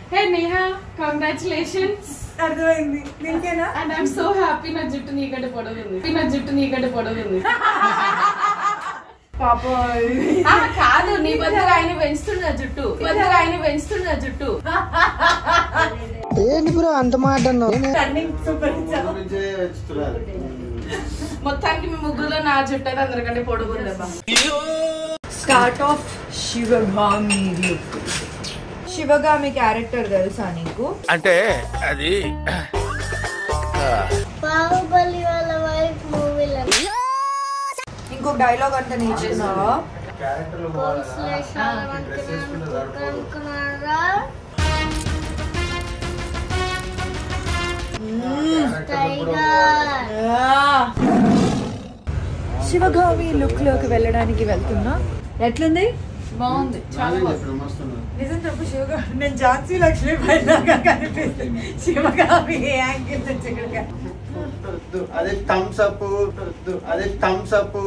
హే Neha congratulations అర్థమైంది దీనికేనా and I'm so happy నా జుట్టు నీకంటే పొడవింది నా జుట్టు నీకంటే పొడవింది పాప ఆ, కాదు నీ బదులుగా ఆయన పెంచుతుండ జుట్టు బదులుగా ఆయన పెంచుతుండ జుట్టు ఏంటి బ్రో అంత మాట అన్నావు టర్నింగ్ సూపర్ ఇచ్చావు గురించే వెతుకుతున్నారు. మొత్తానికి మీ ముగ్గురులో నా జుట్టు అయితే అందరికంటే పొడుగుందమ్మా start off Sivagami look Sivagami character తెలుసా నీకు అంటే అది బాహుబలి వాళ్ళ వైఫ్ మూవీలో ఇంకొక డైలాగ్ అంటే నేర్చుకున్నావా క్యారెక్టర్లు కోర్సులో బాగా చాలా డ్రెస్ వేసుకుంటే అనుకున్నాను సరిపోదు. అనుకున్నారా క్యారెక్టర్లు కూడా టైగర్ శివగామి లుక్ లోకి వెళ్ళడానికి వెళ్తున్నా ఎట్లుంది బాగుంది చాలా బాగుంది, బాగుంది ఇప్పుడు మస్తుంది. నిజం చెప్పు శివగామి నేను ఝాన్సీ లక్ష్మి పైలాగా కనిపిస్తుంది శివగామి ఏ యాంగిల్ నుంచి ఇక్కడికి వద్దు, అదే థమ్స్ అప్ వద్దు, అదే Thums Up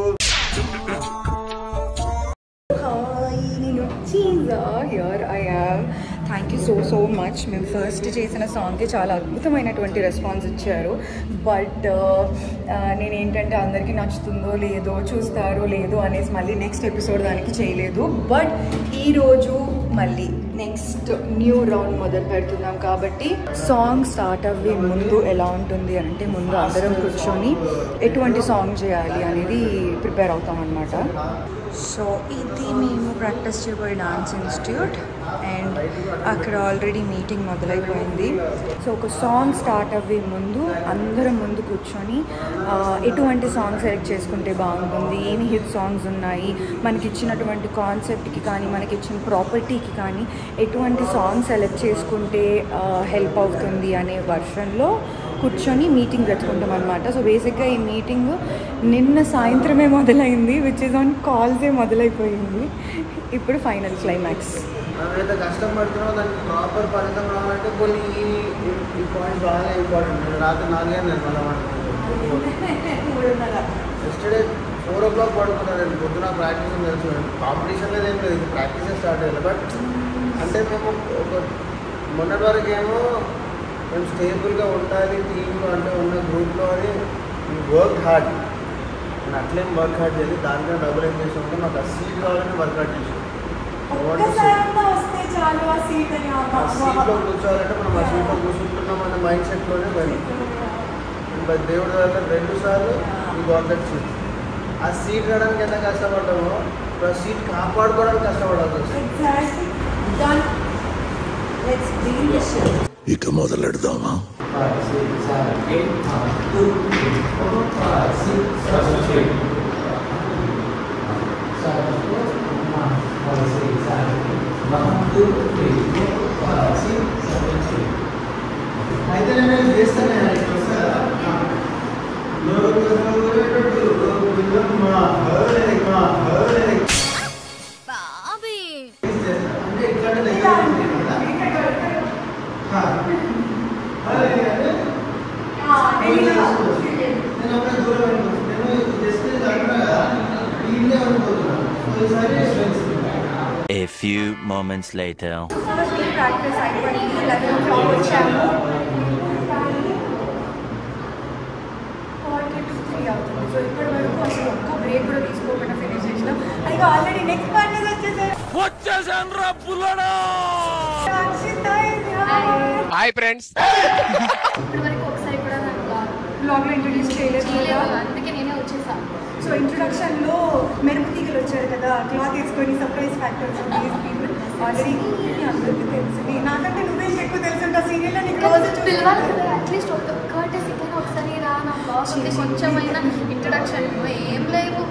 here I am thank you so so much మేము ఫస్ట్ చేసిన సాంగ్కి చాలా అద్భుతమైనటువంటి రెస్పాన్స్ ఇచ్చారు బట్ నేను ఏంటంటే అందరికీ నచ్చుతుందో లేదో చూస్తారో లేదో అనేసి మళ్ళీ నెక్స్ట్ ఎపిసోడ్ దానికి చేయలేదు బట్ ఈరోజు మళ్ళీ నెక్స్ట్ న్యూ రౌండ్ మొదలు పెడుతున్నాం కాబట్టి సాంగ్ స్టార్ట్ అవ్వే ముందు ఎలా ఉంటుంది అంటే ముందు అందరం కూర్చొని ఎటువంటి సాంగ్ చేయాలి అనేది ప్రిపేర్ అవుతాం అనమాట సో ఇది మేము ప్రాక్టీస్ చేయబోయే డాన్స్ ఇన్స్టిట్యూట్ అండ్ అక్కడ ఆల్రెడీ మీటింగ్ మొదలైపోయింది సో ఒక సాంగ్ స్టార్ట్ అవ్వే ముందు అందరం ముందు కూర్చొని ఆ, ఎటువంటి సాంగ్ సెలెక్ట్ చేసుకుంటే బాగుంటుంది ఏమి హిట్ సాంగ్స్ ఉన్నాయి మనకి ఇచ్చినటువంటి కాన్సెప్ట్కి కానీ మనకి ఇచ్చిన ప్రాపర్టీకి కానీ ఎటువంటి సాంగ్ సెలెక్ట్ చేసుకుంటే హెల్ప్ అవుతుంది అనే వర్షన్లో కూర్చొని మీటింగ్ పెట్టుకుంటాం అనమాట సో బేసిక్గా ఈ మీటింగ్ నిన్న సాయంత్రమే మొదలైంది విచ్ ఇస్ ఆన్ కాల్సే మొదలైపోయింది ఇప్పుడు ఫైనల్ క్లైమాక్స్ మనం ఏదో కష్టపడుతున్నామో దానికి ప్రాపర్ ఫలితం రావాలంటే కొన్ని ఈ ఈ పాయింట్స్ బాగా ఇంపార్టెంట్ రాత్రి నాలుగే నేను మళ్ళీ ఎస్టర్డే ఫోర్ ఓ క్లాక్ పడుకున్నాను నేను పొద్దున ప్రాక్టీస్ తెలుసు కాంపిటీషన్ లేదు ఏం లేదు ప్రాక్టీసే స్టార్ట్ అయ్యాలి బట్ అంటే మేము ఒక మొన్నటి వరకు ఏమో మేము స్టేబుల్గా ఉండాలి టీంలో అంటే ఉన్న గ్రూప్లో అని వర్క్ హార్డ్ నేను అట్లేం వర్క్ హార్డ్ చేయాలి దాంట్లో డబుల్ ఏం చేసి ఉంటే మాకు ఆ సీట్ కావాలని వర్క్ హార్డ్ చేసాం వస్తే చాలు ఆ సీట్ అని ఆ సీట్లో కూర్చోవాలంటే మనం ఆ సీట్లో కూర్చుంటున్నాం అనే మైండ్ సెట్లోనే పోయినాం బట్ దేవుడి వల్ల రెండు సార్లు ఈ గవర్నమెంట్ సీట్ ఆ సీట్ రావడానికి ఎంత కష్టపడ్డామో ఇప్పుడు ఆ సీట్ కాపాడుకోవడానికి కష్టపడాల్సి వస్తుంది ఇక మొదలెడదామా అయితే నేను చేస్తానే బాబీ అంటే ఇట్లాంటి నేను అప్పుడే దూరం అయిపోతుంది నేను జస్ట్ అంటున్నా కదా ఇల్లే అనుకుంటున్నాను ఈసారి A few moments later. Practice అయిపోయింది లెవెన్ ఓ క్లాక్ వచ్చాము ఫార్టీ టు త్రీ అవుతుంది సో ఇప్పటి వరకు అసలు ఒక్క బ్రేక్ కూడా తీసుకోకుండా ఫినిష్ చేసినాం అయితే ఆల్రెడీ నెక్స్ట్ పార్ట్నర్స్ వచ్చేసారు వచ్చేసాను రా పుల్లడా అక్షిత హాయ్ ఫ్రెండ్స్ ఇప్పటి వరకు ఒకసారి కూడా నాకు బ్లాగ్ లో ఇంట్రడ్యూస్ చేయలేదు చేయలేదు కదా అందుకే నేనే వచ్చేసాను సో ఇంట్రొడక్షన్ లో మెరుపు తీగలు వచ్చారు కదా క్లాత్ వేసుకొని surprise factors these people already అందరికీ తెలిసింది నాకంటే నువ్వే ఎక్కువ తెలుసు ఆ సీరియల్ నీకు రోజు పిలవాలి కదా అట్లీస్ట్ ఒక కర్టెస్ ఇక్కడ ఒకసారి రా నా బ్లాగ్ ఉంది కొంచెమైనా ఇంట్రడక్షన్ ఏం లేవు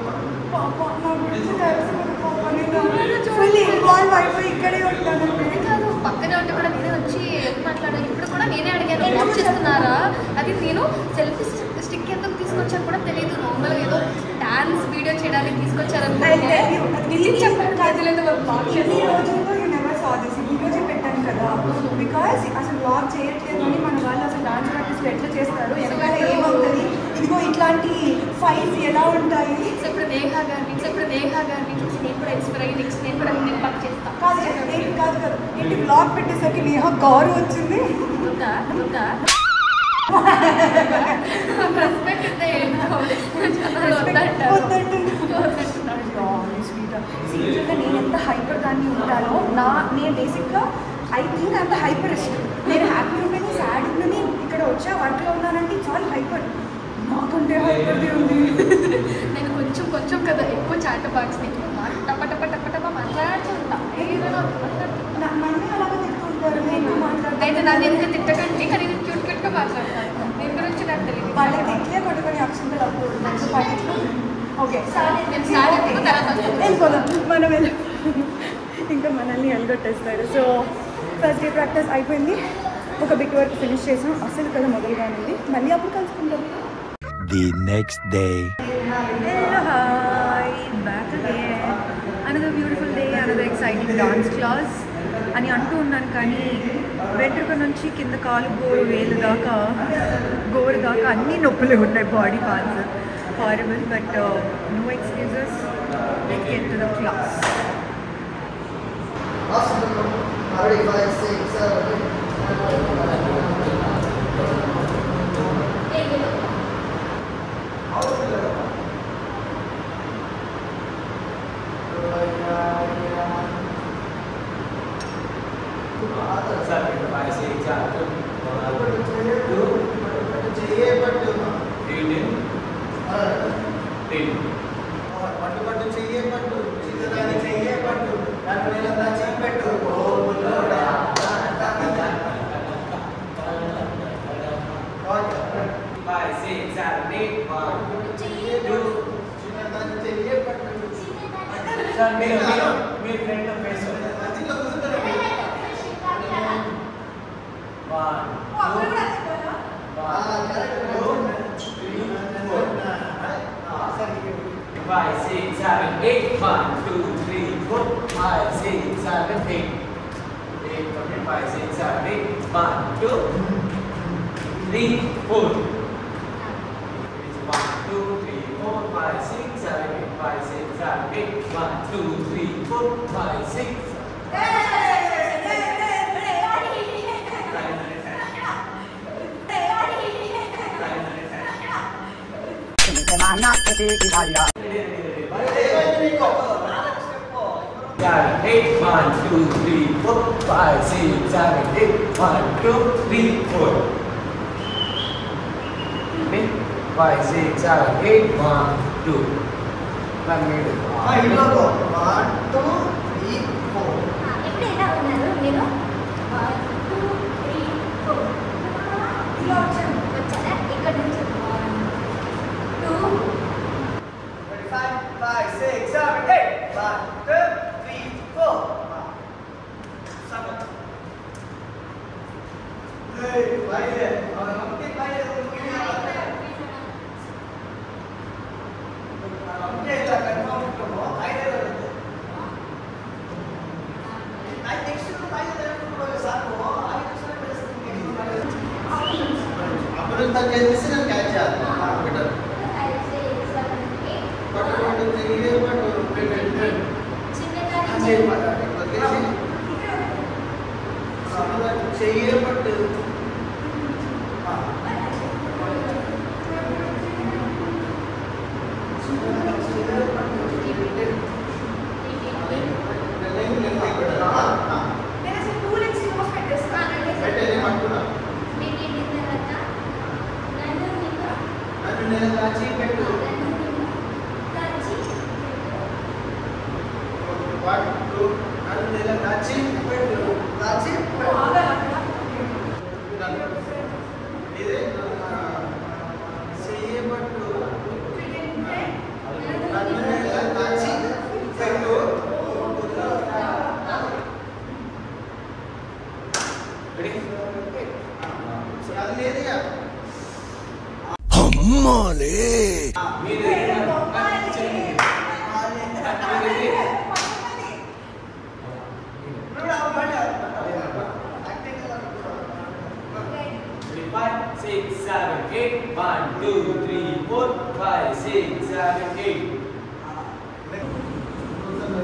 ఫుల్ ఇన్వాల్వ్ అయిపోయి ఇక్కడే ఉంటాను అది కాదు పక్కనే ఉంటే కూడా నేనే వచ్చి ఏం మాట్లాడాలి ఇప్పుడు కూడా నేనే అడిగాను బ్లాగ్ చేస్తున్నారా అది నేను సెల్ఫీ స్టిక్ ఎందుకు తీసుకొచ్చాను కూడా తెలియదు నార్మల్గా ఏదో డాన్స్ వీడియో చేయడానికి తీసుకొచ్చారనుకుంటే నిజం చెప్పాను కాజలేదు బ్లాగ్ ఈ చేసి రోజుల్లో యూ నెవర్ సా దిస్ ఈ రోజే పెట్టాను కదా బికాస్ అసలు బ్లాగ్ చేయట్లేదు అని మన వాళ్ళు అసలు డాన్స్ ప్రాక్టీస్ ఎట్లా చేస్తారు వెనకాల ఏమవుతుంది ఇదిగో ఇట్లాంటి ఫైల్స్ ఎలా ఉంటాయి ఇప్పుడు నేహా గారిని ఇప్పుడు నేహా గారిని చూసి నేను కూడా ఇన్స్పైర్ అయ్యి నెక్స్ట్ నేను కూడా నేను పక్క చేస్తాను కాదు ఏంటి కాదు కాదు ఏంటి బ్లాగ్ పెట్టేసరికి నేహ గారు వచ్చింది ఉందా ఉందా రెస్పెక్ట్ ఉందా ఏంటో జనాలు వద్దంటారు. వద్దంటుంది. వద్దంటున్నారు. సీరియస్గా నేను ఎంత హైపర్ దాన్ని ఉంటానో నా నేను బేసిక్గా ఐ థింక్ అంత హైపరిస్ట్ నేను హ్యాపీ ఉండని సాడ్ ఉండని ఇక్కడ వచ్చా వర్క్లో ఉన్నానంటే చాలా హైపర్ నాకంటే హైపర్ది ఉంది నేను కొంచెం కొంచెం కదా ఎక్కువ చాట బాక్స్ టప టప టప టప మాట్లాడుతూ ఉంటా ఏదైనా మాట్లాడుతుంటా. నా- నన్ను అలాగే తిట్టుకుంటారు నేను మాట్లాడతాను అయితే నన్ను ఎందుకు తిట్టకండి కానీ నేను క్యూట్ క్యూట్గా మాట్లాడతాను దీని గురించి నాకు తెలియదు వాళ్ళకి తిట్లే కొన్ని కొన్ని అక్షంతలు అప్పుడు ఓకే నేను స్టార్ట్ అయిపోయిన తర్వాత వస్తాను. వెళ్ళిపోదాం మనం వెళ్ళి ఇంకా మనల్ని వెళ్ళగొట్టేస్తారు సో ఫస్ట్ డే ప్రాక్టీస్ అయిపోయింది ఒక బిట్ వర్క్ ఫినిష్ చేసాం అసలు కదా మొదలుగా ఉంది మళ్ళీ అప్పుడు కలుసుకుంటాం The next day. Hello, hi, back again. Another beautiful day, another exciting dance class. అని అంటూ ఉన్నాను కానీ వెంట్రుక నుంచి కింద కాలు గోరు వేలు దాకా గోరు దాకా అన్ని నొప్పులు ఉన్నాయి body parts horrible but no excuses let get to the class Already five, six, seven. పట్టు పట్టు చెయ్యే పట్టు చిన్నదాని చెయ్యే పట్టు దాని మీద దాచి పెట్టు ఓ బుల్లోడా Five, six, seven, eight, one. చిన్నదాని చెయ్యే పట్టు సార్ మీరు మీరు మీరు ఫ్రంట్ ఫేస్ మధ్యలో కూర్చుంటారు one five six seven eight one two three four five six seven eight eight complete five six seven eight one two three four One, two, three, four, five, six, seven, eight, five, six, seven, eight. One, two, three, four, five, six. Seven, eight, one, two, three, four, five, six, seven, eight, one, two, three, four. Okay? Five, six, seven, eight, one, two. One minute. ఇంట్లో one two three four ఎప్పుడు ఎలా ఉన్నారు మీరు one two three four ఇలా వచ్చాను వచ్చారా ఇక్కడ నుంచి one two Five, five, six, seven, eight. One, two, three, four. Seven. Hey, బయలుదే అమ్మే బయలుదే అమ్మే ఇలా కన్ఫర్మ్ ఉంటామో బయలుదే ఐ నెక్స్ట్ బయలుదే సార్కో ఐ అప్పుడు తను చేసి నేను క్యాచ్ చేయాలి బెటర్ పట్టు పట్టు చెయ్యే పట్టు పెట్టు చెయ్యి పట్టు వదిలేసి చెయ్యే పట్టు పెట్టేది పట్టుకున్నా నన్ను నేను దాచి పెట్టు పట్టు నన్ను నేను దాచి పెట్టు దాచి పెట్టు ఇదే చెయ్యే పట్టు నన్ను నేను దాచి పెట్టు Ready? అది లేదుగా అమ్మాలే Five, six, seven, eight. One, two, three, four, five, six, seven, eight.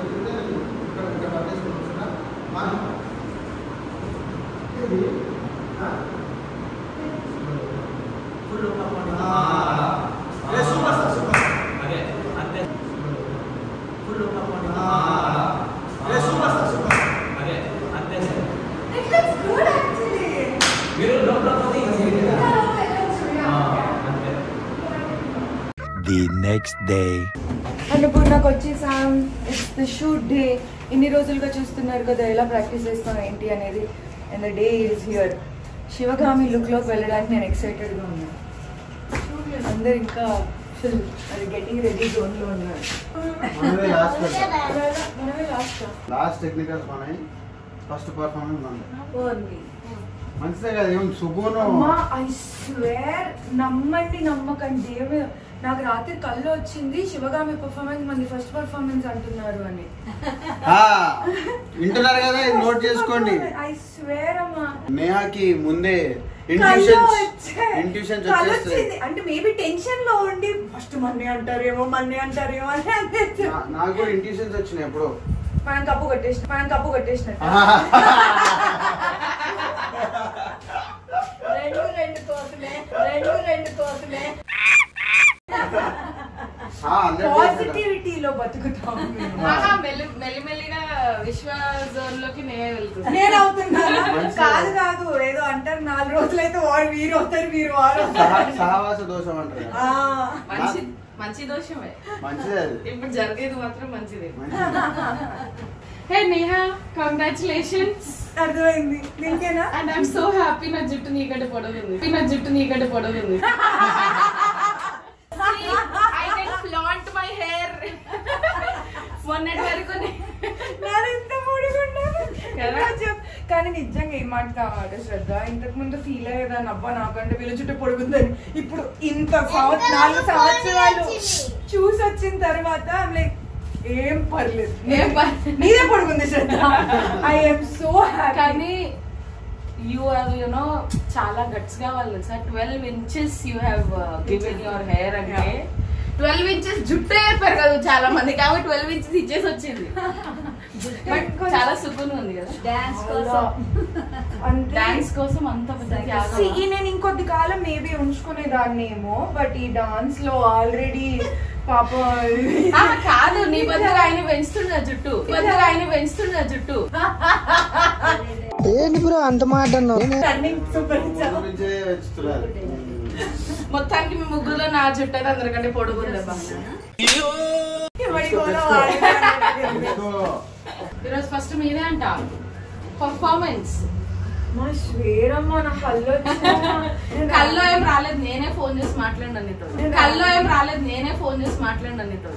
The next day. అన్నపూర్ణకు వచ్చేసాం ఇట్స్ ద షూట్ డే ఇన్ని రోజులుగా చూస్తున్నారు కదా ఎలా ప్రాక్టీస్ చేస్తాం ఏంటి అనేది and the day is here Sivagami లుక్లోకి వెళ్ళడానికి నేను ఎక్సైటెడ్గా ఉన్నాను అందరు ఇంకా ఫుల్ అది గెటింగ్ రెడీ జోన్లో ఉన్నారు మనమే లాస్ట్ మనమే లాస్ట్ లాస్ట్ టెక్నికల్స్ మనవి ఫస్ట్ పర్ఫార్మెన్స్ మనది మంచిదే కదా ఏం శుభోను అమ్మా ఐ స్వేర్ నమ్మండి నమ్మకండి దేవుడు నాకు రాత్రి కళ్ళు వచ్చింది శివగామి పర్ఫార్మెన్స్ మంది ఫస్ట్ పర్ఫార్మెన్స్ అంటున్నారు అని ఆ, వింటున్నారు కదా ఇది నోట్ చేసుకోండి ఐ స్వేర్ అమ్మా నేహాకి ముందే కళ్ళు ఇంట్యూషన్స్ వచ్చాయి. ఇంట్యూషన్స్ కళ్ళు వచ్చేస్తాయి వచ్చింది. అంటే మేబీ టెన్షన్ లో ఉండి ఫస్ట్ మన్ని అంటారేమో మన్ని అంటారేమో అని అనిపించింది. నా- నాకు కూడా ఇంట్యూషన్స్ వచ్చినాయి ఎప్పుడో మనం కప్పు కొట్టేసిన మనం కప్పు కొట్టేసినట్టు రెండు రెండు కోతులే రెండు రెండు కోతులే ఆ, అందరికీ పాజిటివిటీలో బతుకుతాం మేము. ఆహా, మెల్లి మెల్లిమెల్లిగా విశ్వ జోన్ లోకి నేనే వెళ్తుంది నేను అవుతున్నానా మంచిది. కాదు కాదు ఏదో అంటారు నాలుగు రోజులైతే వాడు వీరు అవుతారు వీరు వాడు సహ- అవుతారు. సహవాస దోషం అంటారు కదా. ఆ. మంచి మంచి దోషమే మంచిదే అది ఇప్పుడు జరిగేది మాత్రం మంచిది మంచిది హే నేహా కంగ్రాచులేషన్స్ అర్థమైంది దీనికేనా అండ్ ఐఎమ్ సో హ్యాపీ నా జుట్టు నీకంటే పొడవుంది నా జుట్టు నీకంటే పొడవుంది I can flaunt my hair మొన్నటి వరకు నే- నేను ఇంత మూడుకున్నాను కదా? చెప్- కానీ నిజంగా ఏం మాట కావాలి శ్రద్ధ ఇంతకు ముందు ఫీల్ అయ్యేదాన్ని అబ్బా నాకంటే వీళ్ళ చుట్టూ పొడుగుందని ఇప్పుడు ఇంత సంవత్సరం నాలుగు సంవత్సరాలు చూసి వచ్చిన తర్వాత లైక్ ఏం పర్లేదు ఏం పర్లేదు. నీదే పొడుగుంది శ్రద్ధ ఐ ఎమ్ సో హ్యాపీ కానీ యూ హ్యావ్ యు నో చాలా గట్స్ కావాలి sir twelve inches you have given your hair అంటే ట్వెల్వ్ ఇంచెస్ జుట్టే పెరగదు చాలా మంది కాబట్టి ట్వెల్వ్ ఇంచెస్ ఇచ్చేసి వచ్చింది బట్ చాలా సుకున్ ఉంది కదా డాన్స్ కోసం అంటే డాన్స్ కోసం అంత పెద్ద త్యాగం. See, ఈ నేను ఇంకొద్ది కాలం మేబీ ఉంచుకునేదాన్ని ఏమో బట్ ఈ డాన్స్ లో ఆల్రెడీ పాప ఆ, కాదు నీ బదులు ఆయన పెంచుతుండ జుట్టు నీ బదులు ఆయన పెంచుతుండ జుట్టు టర్నింగ్ సూపర్ ఊరు నుంచే వచ్చుతున్నారు మొత్తానికి మీ ముగ్గురులో నా జుట్టు అయితే అందరికంటే పొడుగుందమ్మా ఈరోజు ఫస్ట్ మీదే అంట పర్ఫార్మెన్స్ మా శ్వేరమ్మ నా కళ్ళు వచ్చాయమ్మా. నేను కల్లో ఏం రాలేదు నేనే ఫోన్ చేసి మాట్లాడినా నీతో కల్లో ఏం రాలేదు నేనే ఫోన్ చేసి మాట్లాడినా నీతో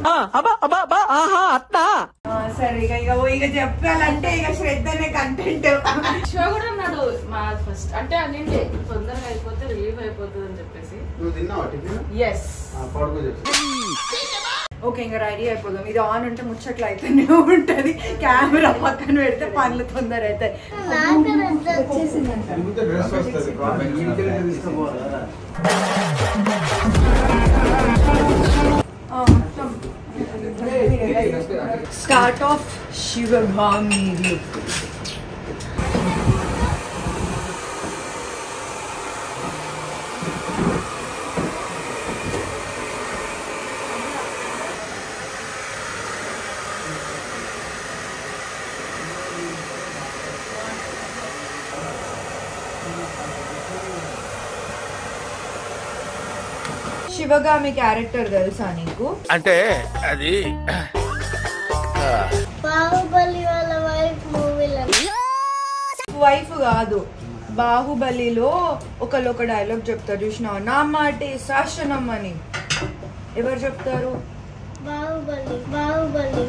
ఆ, సరే ఇక ఇక ఓ ఇక చెప్పాలంటే ఇక శ్రద్ధనే కంటెంట్ శివ కూడా అన్నాడు మా ఫస్ట్ అంటే అదేంటి తొందరగా అయిపోతే రిలీవ్ అయిపోతుంది అని చెప్పేసి నువ్వు తిన్నావా టిఫిన్ ఎస్ ఆ, పడుకో చెప్పు ఓకే ఇంకా రెడీ అయిపోదాం ఇది ఆన్ అంటే ముచ్చట్లు అయితేనే ఉంటది కెమెరా పక్కన పెడితే పనులు తొందర అవుతాయి తిరిగితే డ్రెస్ వస్తుంది ఇంటికి తీసుకోపోవాలి కదా start off Sivagami look Sivagami character తెలుసా నీకు అంటే అది బాహుబలి వాళ్ళ వైఫ్ మూవీలో వైఫ్ కాదు బాహుబలిలో ఒకళ్ళు ఒక డైలాగ్ చెప్తారు చూసిన నా మాటే శాసనం అని ఎవరు చెప్తారు బాహుబలి బాహుబలి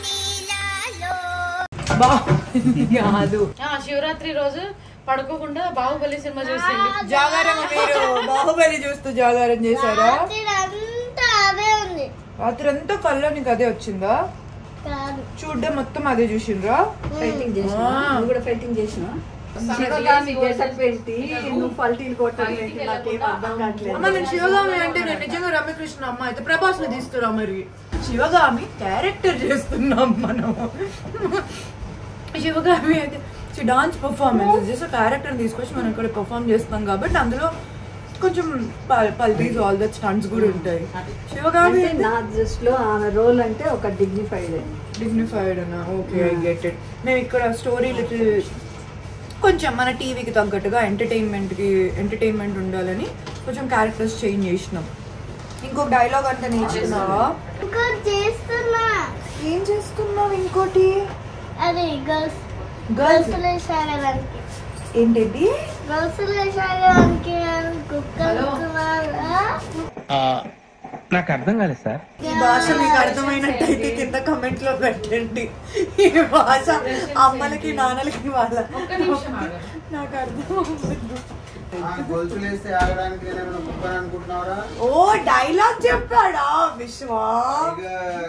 బాహుబలి కాదు శివరాత్రి రోజు పడుకోకుండా బాహుబలి సినిమా చూసిండు జాగారం మీరు బాహుబలి చూస్తూ జాగారం చేశారా రాత్రి అంతా అదే ఉంది రాత్రి అంతా కల్లో నీకు అదే వచ్చిందా కాదు చూడ్డం మొత్తం అదే చూసిండ్రా ఫైటింగ్ చేసిన నువ్వు కూడా ఫైటింగ్ చేసిన శివగామి గెటప్ పెట్టి నువ్వు పల్టీలు కొట్టాలి నాకేం అర్థం కావట్లేదు అమ్మ నేను శివగామి అంటే నేను నిజంగా రమ్యకృష్ణ అమ్మ అయితే ప్రభాస్ ని తీసుకురా మరి శివగామి క్యారెక్టర్ చేస్తున్నాం మనం శివగామి అయితే డాన్స్ పర్ఫార్మెన్స్ జస్ట్ క్యారెక్టర్ తీసుకొచ్చి మనం ఇక్కడ పర్ఫామ్ చేస్తున్నాం కాబట్టి అందులో కొంచెం పల్టీస్ ఆల్ దట్ స్టంట్స్ కూడా ఉంటాయి శివగామి అంటే నా దృష్టిలో ఆమె రోల్ అంటే ఒక డిగ్నిఫైడ్ డిగ్నిఫైడ్ అన్న ఓకే ఐ గెట్ ఇట్ మేము ఇక్కడ స్టోరీ లిటిల్ కొంచెం మన టీవీకి తగ్గట్టుగా ఎంటర్టైన్మెంట్కి ఎంటర్టైన్మెంట్ ఉండాలని కొంచెం క్యారెక్టర్స్ చేంజ్ చేసినాం ఇంకొక డైలాగ్ అంటే నేర్చుకున్నావా ఇంకా చేస్తున్నా ఏం చేస్తున్నావు ఇంకోటి అది గర్ల్స్ గర్ల్స్ గర్ల్స్ లేసాగడానికి ఏంటండి గర్ల్స్ లేసాగడానికి కుక్క అనుకున్నారా నాకు అర్థం కాలేదు సార్ ఈ భాష మీకు అర్థమైనట్టయితే కింద కమెంట్ లో పెట్టండి ఈ భాష అమ్మలకి నాన్నలకి వాళ్ళ నాకు అర్థం అవ్వదు. గొలుసులు వేస్తే ఆగడానికి నేను ఏమైనా కుక్కని అనుకుంటున్నావురా ఓ డైలాగ్ చెప్పాడా విశ్వా ఇక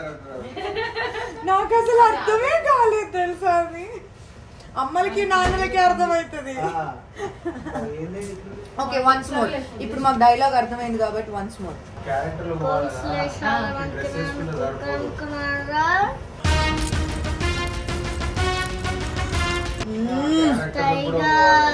నాకు అసలు అర్థమే కాలేదు తెలుసా అని అమ్మలకి నాన్నలకి అర్థమవుతుంది ఆ, ఏంది ఇట్లా? ఓకే వన్స్ మోర్ ఇప్పుడు మాకు డైలాగ్ అర్థమైంది కాబట్టి వన్స్ మోర్ క్యారెక్టర్లు గర్ల్స్ పోవాలా? లేసాగడానికి డ్రెస్ వేసుకుంటే కుక్క సరిపోదు. అనుకున్నారా క్యారెక్టర్లు కూడా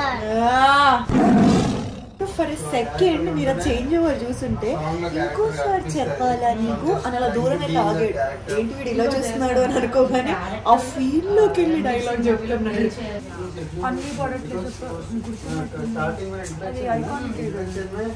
టైగర్ ఫర్ సెకండ్ మీరు చేంజ్ ఓవర్ చూస్తుంటే ఇంకోసారి చెప్పాలా నీకు అని అలా దూరం వెళ్ళి ఆగాడు ఏంటి వీడు ఇలా చూస్తున్నాడు అని అనుకోగానే ఆ ఫీల్ లోకి వెళ్ళి డైలాగ్ చెప్తున్నాడు అన్ని పడట్లేదు స్టార్టింగ్ में అది iconic ఇది. introduction में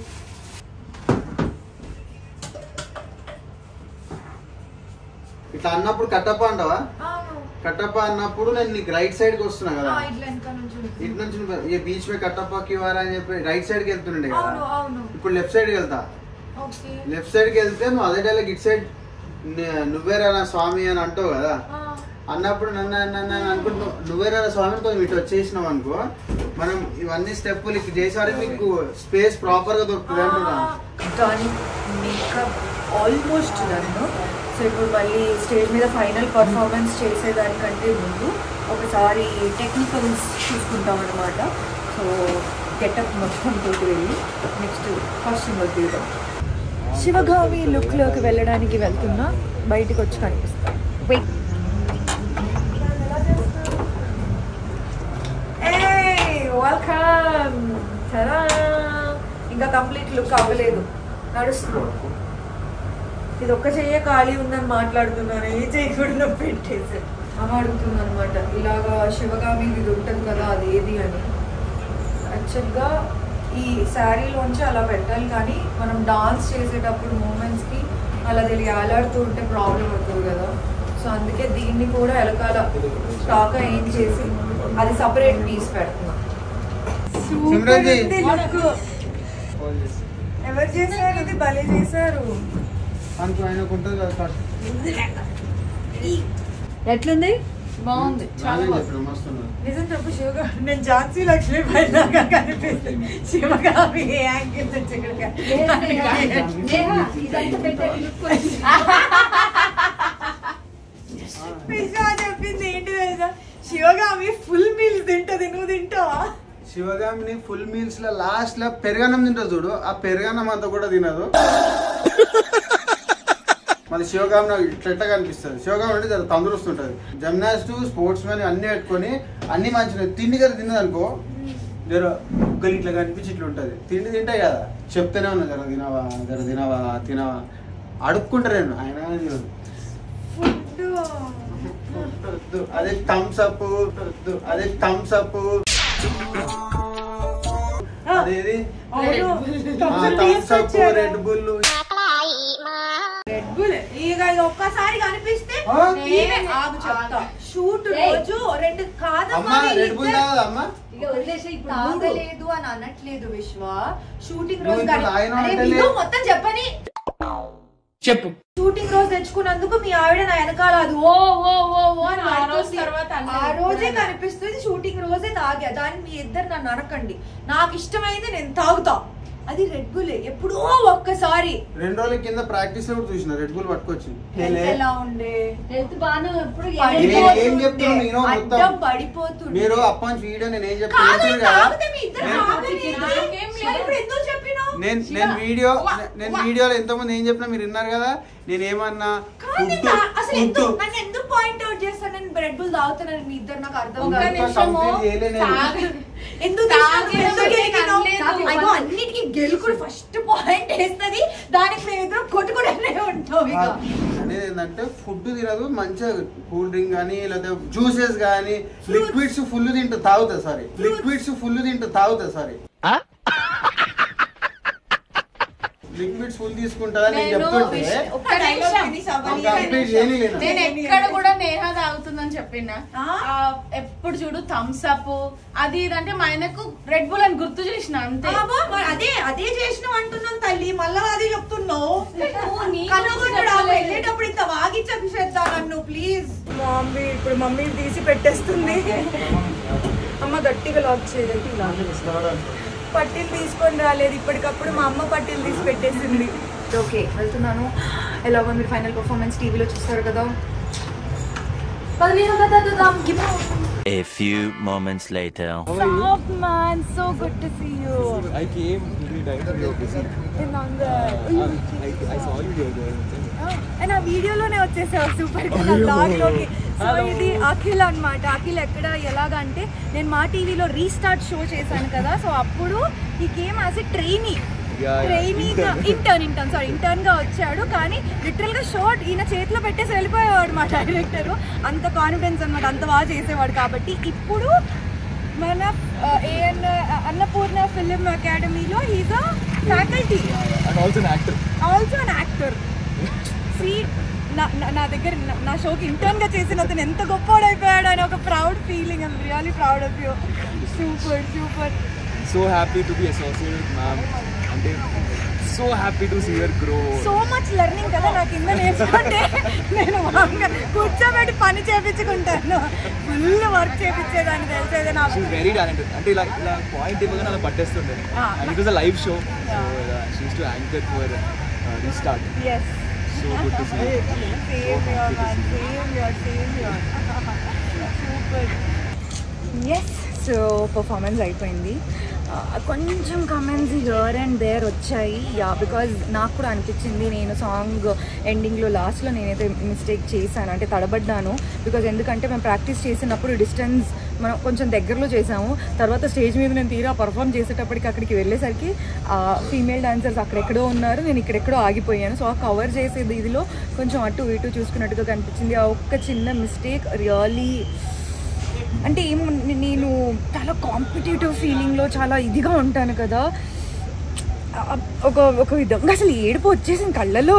ఇట్లా అన్నప్పుడు కట్టప్ప అంటావా కట్టప్ప అన్నప్పుడు నేను నీకు రైట్ సైడ్ కి వస్తున్నా కదా ఇట్లా వెనక నుంచి ఇటు నుంచి నువ్వు ఈ బీచ్ మీద కట్టప్పకి వారా అని చెప్పి రైట్ సైడ్ కి వెళ్తుండే కదా అవును అవును ఇప్పుడు లెఫ్ట్ సైడ్ కి వెళ్తా ఓకే లెఫ్ట్ సైడ్ కి వెళ్తే నువ్వు అదే డైలాగ్ ఇటు సైడ్ నువ్వేరా నా స్వామి అని అంటావు కదా అన్నప్పుడు నన్ను నన్ను అనుకుంటూ నువ్వేరా నా స్వామి కొంచెం ఇటు వచ్చేసినావు అనుకో మనం ఇవన్నీ స్టెప్పులు ఇటు చేసేవారికి మీకు స్పేస్ ప్రాపర్ గా దొరుకుతుంది అంటున్నా కానీ మేకప్ ఆల్మోస్ట్ నన్ను సో ఇప్పుడు మళ్ళీ స్టేజ్ మీద ఫైనల్ పర్ఫార్మెన్స్ చేసేదానికంటే ముందు ఒకసారి టెక్నికల్స్ చూసుకుంటాం అనమాట సో గెటప్ మొత్తం తోటి వెళ్ళి నెక్స్ట్ కాస్ట్యూమ్ తీయడం శివగామి లుక్లోకి వెళ్ళడానికి వెళ్తున్నా బయటికి వచ్చి కనిపిస్తాం వెయిట్ వెల్కమ్ ఇంకా కంప్లీట్ లుక్ అవ్వలేదు నడుస్తున్నాం ఇది ఒక్క చెయ్యే ఖాళీ ఉందని మాట్లాడుతున్నాను ఏ చేయకుండా పెట్టేసి అమ్మ అడుగుతుంది అనమాట ఇలాగా శివగామి ఇది ఉంటుంది కదా అది ఏది అని యాక్చువల్గా ఈ శారీలోంచి అలా పెట్టాలి కానీ మనం డాన్స్ చేసేటప్పుడు మూమెంట్స్కి అలా తెలియ ఆలాడుతూ ఉంటే ప్రాబ్లం అవుతుంది కదా సో అందుకే దీన్ని కూడా ఎలకాల స్టాక్ ఏం చేసి అది సపరేట్ పీస్ పెడుతున్నాం సిమ్రన్జీ. లుక్ ఎవరు చేశారు ఇది భలే చేశారు అనుకో ఆయనకు ఉంటుంది కదా కట్ ఎట్లుంది బాగుంది చాలా నాదే బాగుంది చెప్పిన మస్తు ఉన్నది. నిజం చెప్పు శివగా నేను ఝాన్సీ లక్ష్మి పైలాగా కనిపిస్తుంది శివగామి ఏ యాంగిల్ నుంచి విశ్వా చెప్పింది ఏంటి తెలుసా శివగామి ఫుల్ మీల్స్ తింటది నువ్వు తింటావా శివగామిని ఫుల్ మీల్స్ లో లాస్ట్ లో పెరగన్నం తింటుంది చూడు ఆ పెరగన్నం అంతా కూడా తినదు మళ్ళీ శివగామి నాకు ఇట్లా ఎట్లా కనిపిస్తుంది శివగామి అంటే చాలా తందరుస్తుంటది జిమ్నాస్ట్ స్పోర్ట్స్ మ్యాన్ అన్ని పెట్టుకొని అన్ని మంచిగా తిండి కదా తిన్నది అనుకో జర ఒక్కరి ఇట్లా కనిపించి ఇట్లా ఉంటుంది తిండి తింటాయి కదా చెప్తూనే ఉన్నా జర తినవా జర తినవా తినవా అడుక్కుంటారు నేను ఆయన కానీ తినదు వద్దు. అదే థమ్స్ అప్ అదే థమ్స్ అప్ అదేది Thums Up Red Bull Red Bull ఇక ఇది ఒక్కసారి కనిపిస్తే ఆ? నేనే ఆగు చెప్తా షూట్ రోజు రెండు కాదమ్మా అమ్మా రెడ్ బుల్ తాగదా అమ్మా ఇక వదిలేసి ఇప్పుడు తాగలేదు అని అనట్లేదు విశ్వ షూటింగ్ నువ్వు రోజు ఇప్పుడు కానీ- తాగినావు అరే అంటే విను, లే- మొత్తం చెప్పని చెప్పు షూటింగ్ రోజు తెచ్చుకున్నందుకు మీ ఆవిడ నా వెనకాల అది ఓ ఓ ఓ ఓ అని ఆ రోజు పడుతుంది. తర్వాత అన్నీ ఆ రోజే ఎప్పుడైనా. కనిపిస్తుంది షూటింగ్ రోజే తాగా దాన్ని మీ ఇద్దరు నన్ను అనకండి నాకు ఇష్టమైంది నేను తాగుతా అది రెడ్ బుల్ ఎప్పుడో ఒక్కసారి రెండు రోజుల కింద ప్రాక్టీస్ లో కూడా చూసిన రెడ్ బుల్ పట్టుకొచ్చి Health ఎలా ఉండే హెల్త్ బాగానే ఎప్పుడు నేను ఏం చెప్తున్నా నేను మొత్తం అడ్డం పడిపోతుండే మీరు అప్పటి వీడియో నేను ఏం కాదు, చెప్తాను కదా తాగితే మీ ఇద్దరు నేను- తాగలేదు. నాకేం లేదు. ఇప్పుడు ఎందుకు చెప్పినావు? నేను నేను వీడియో నేను వీడియోలో ఎంతమంది ఏం చెప్పినా మీరు విన్నారు కదా నేను ఏమన్నా కాదు, ఫుడ్ నా- అసలు ఎందుకు ఫుడ్ నన్ను ఎందుకు పాయింట్ అవుట్ చేస్తాను నేను రెడ్ బుల్ తాగుతున్నాను మీ ఇద్దరు నాకు అర్థం ఒక్క కాదు నిమిషము complete చేయలే నేను. తాగ- ఎందుకు తాగేది తీసినావు? ఎందుకు ఒకటి గెలికినావు? అనలేదు. అయ్యో, అన్నిటికీ గెలుకుడు ఫస్ట్ పాయింట్ వేస్తుంది దానికి మేము ఇద్దరు కొట్టుకునే ఉంటాం ఇక అనేది ఏంటంటే ఫుడ్ తినదు మంచిగా కూల్ డ్రింక్ కానీ లేదా జ్యూసెస్ కానీ లిక్విడ్స్ ఫుల్ తింటా తాగుతా సారీ లిక్విడ్స్ ఫుల్ తింటా తాగుతా సారీ లిక్విడ్స్ ఫుల్ తీసుకుంటా నేను నేను చెప్తుంటే విష్- ఒక్క డైలాగ్ నిమిషం. ఫినిష్ అవ్వని. కంప్లీట్ చేయలేను నేను ఎక్కడ కూడా నేహ తాగుతుందని చెప్పిన ఆ? ఆ, ఎప్పుడు చూడు థమ్స్ అప్ అది ఇది అంటే మా ఆయనకు రెడ్ బుల్ అని గుర్తు చేసిన అంతే అబ్బా, మరి అదే అదే చేసినావు అంటున్నాను తల్లి మళ్ళా అదే చెప్తున్నావు నువ్వు నీ కనుగొంటాడు గురించి వెళ్ళేటప్పుడు ఇంత వాగిచ్చకు శ్రద్ధ నన్ను ప్లీజ్ మమ్మీ ఇప్పుడు మమ్మీ తీసి పెట్టేస్తుంది అమ్మ గట్టిగా లాక్ చేయలేదు పట్టీలు తీసుకొని రాలేదు ఇప్పటికప్పుడు మా అమ్మ పట్టీలు తీసి పెట్టేసింది ఓకే వెళ్తున్నాను ఎలాగో మీరు ఫైనల్ పర్ఫార్మెన్స్ టీవీలో చూస్తారు కదా పదిహేను కదా దాదాపు give A few moments later. Stop, man. So good to see you. I came three times and you're busy. In Angar. I, I saw you here there. And ఆ వీడియోలోనే వచ్చేసావు సూపర్ గా నా బ్లాగ్ లోకి సో ఇది అఖిల్ అన్నమాట అఖిల్ ఎక్కడ ఎలాగంటే నేను మా టీవీలో రీస్టార్ట్ షో చేశాను కదా సో అప్పుడు ఈ came as a trainee Yeah, yeah. Trainee intern intern sorry intern గా వచ్చాడు కానీ లిటరల్ గా షార్ట్ ఈయన చేతిలో పెట్టేసి వెళ్ళిపోయేవాడు మా డైరెక్టర్ అంత కాన్ఫిడెన్స్ అన్నమాట అంత బాగా చేసేవాడు కాబట్టి ఇప్పుడు మన ఏఎన్ అన్నపూర్ణ ఫిలిం అకాడమీలో he's a faculty And also an actor. Also an actor see నా నా- నా దగ్గర నా- నా షోకి ఇంటర్న్ గా చేసిన అతను ఎంత గొప్పవాడైపోయాడు అని ఒక proud feeling I'm really proud of you super super So happy to be associated with ma'am. And they, so happy to see her grow. So much learning కదా నా కింద నేర్చుకుంటే నేను మామూలుగా కూర్చోబెట్టి పని చేపించుకుంటాను ఫుల్ వర్క్ చేపించేదాన్ని తెలిసేది నాకు She's very talented. అంటే ఇలా ఇలా పాయింట్ ఇవ్వగానే అలా పట్టేస్తుండే Ah. And it was a live show so she's to anchor for restart yes so good to see same your man same your same your super yes so performance అయిపోయింది ఆ, కొంచెం comments here and there వచ్చాయి yeah because నాకు కూడా అనిపించింది నేను song ఎండింగ్లో లాస్ట్లో నేనైతే మిస్టేక్ చేశాను అంటే తడబడ్డాను బికాజ్ ఎందుకంటే మేము ప్రాక్టీస్ చేసినప్పుడు డిస్టెన్స్ మనం కొంచెం దగ్గరలో చేసాము తర్వాత స్టేజ్ మీద నేను తీరా పర్ఫామ్ చేసేటప్పటికి అక్కడికి వెళ్ళేసరికి ఫీమేల్ డాన్సర్స్ అక్కడెక్కడో ఉన్నారు నేను ఇక్కడెక్కడో ఆగిపోయాను సో ఆ కవర్ చేసేది ఇదిలో కొంచెం అటు ఇటు చూసుకున్నట్టుగా కనిపించింది ఆ ఒక్క చిన్న మిస్టేక్ రియలీ అంటే ఏం నేను చాలా కాంపిటేటివ్ ఫీలింగ్లో చాలా ఇదిగా ఉంటాను కదా ఆ- ఒక ఒక విధంగా అసలు ఏడుపు వచ్చేసింది కళ్ళలో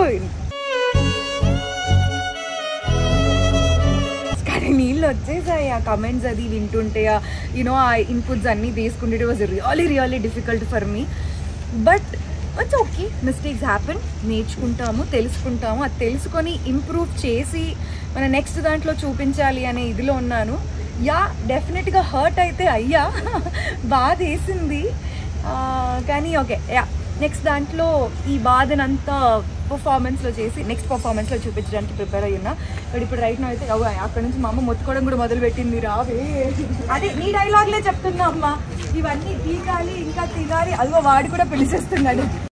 కానీ నీళ్ళు వచ్చేసాయి ఆ కమెంట్స్ అది వింటుంటే యూనో ఆ ఇన్పుట్స్ అన్నీ తీసుకుంటే it was really really difficult for me but it's okay mistakes happen నేర్చుకుంటాము తెలుసుకుంటాము అది తెలుసుకొని ఇంప్రూవ్ చేసి మన నెక్స్ట్ దాంట్లో చూపించాలి అనే ఇదిలో ఉన్నాను యా డెఫినెట్గా హర్ట్ అయితే అయ్యా బాధ వేసింది ఆ, కానీ ఓకే యా నెక్స్ట్ దాంట్లో ఈ బాధనంతా పర్ఫార్మెన్స్లో చేసి నెక్స్ట్ పర్ఫార్మెన్స్లో చూపించడానికి ప్రిపేర్ అయ్యి ఉన్నా బట్ ఇప్పుడు రైట్ అయితే అవు అక్కడ నుంచి మా అమ్మ మొత్తుకోవడం కూడా మొదలు పెట్టింది రావే అదే నీ డైలాగ్లే చెప్తున్నా అమ్మ ఇవన్నీ తీగాలి ఇంకా తినాలి అదిగో వాడు కూడా పిలిచేస్తున్నాడు